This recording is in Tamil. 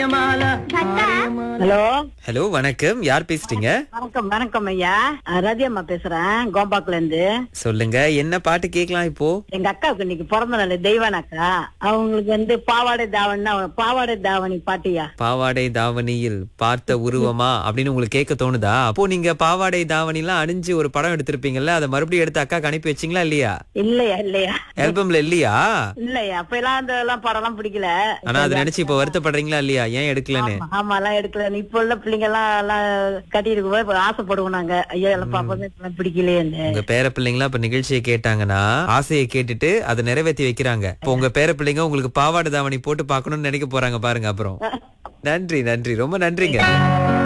ஹலோ ஹலோ வணக்கம் யார் பேசுறீங்க வணக்கம் வணக்கம் ஐயா அஹ் ரதி அம்மா பேசுறேன் கோம்பாக்குல இருந்து சொல்லுங்க என்ன பாட்டு கேட்கலாம் இப்போ எங்க அக்காவுக்கு இன்னைக்கு பிறந்த நாள் தெய்வான அக்கா அவங்களுக்கு வந்து பாவாடை தாவணினா பாவாடை தாவணி பாட்டியா பாவாடை தாவணியில் பார்த்த உருவமா அப்படின்னு உங்களுக்கு கேட்க தோணுதா அப்போ நீங்க பாவாடை தாவணி எல்லாம் அணிஞ்சு ஒரு படம் எடுத்திருப்பீங்கல்ல அதை மறுபடியும் எடுத்து அக்காக்கு அனுப்பி வச்சீங்களா இல்லையா இல்லையா இல்லையா ஆல்பம்ல இல்லையா இல்லையா அப்ப எல்லாம் அந்த எல்லாம் படம் எல்லாம் பிடிக்கல ஆனா அதை நினைச்சு இப்ப வருத்தப்படுறீங்களா இல்லையா ஏன் எடுக்கலன்னு ஆமா, ஆமா எல்லாம் எடுக்கல இப்ப உள்ள பிள்ளைங்க எல்லாம் எல்லாம் கட்டிட்டு போய் இப்ப ஆசைப்படுவோம் நாங்க ஐயா எல்லாம் பாப்பா இப்பெல்லாம் பிடிக்கலையே உங்க பேர பிள்ளைங்களா இப்ப நிகழ்ச்சியை கேட்டாங்கன்னா ஆசையை கேட்டுட்டு அதை நிறைவேற்றி வைக்கிறாங்க இப்போ உங்க பேர பிள்ளைங்க உங்களுக்கு பாவாடை தாவணி போட்டு பார்க்கணும்னு நினைக்க போறாங்க பாருங்க அப்புறம் நன்றி நன்றி ரொம்ப நன்றிங்க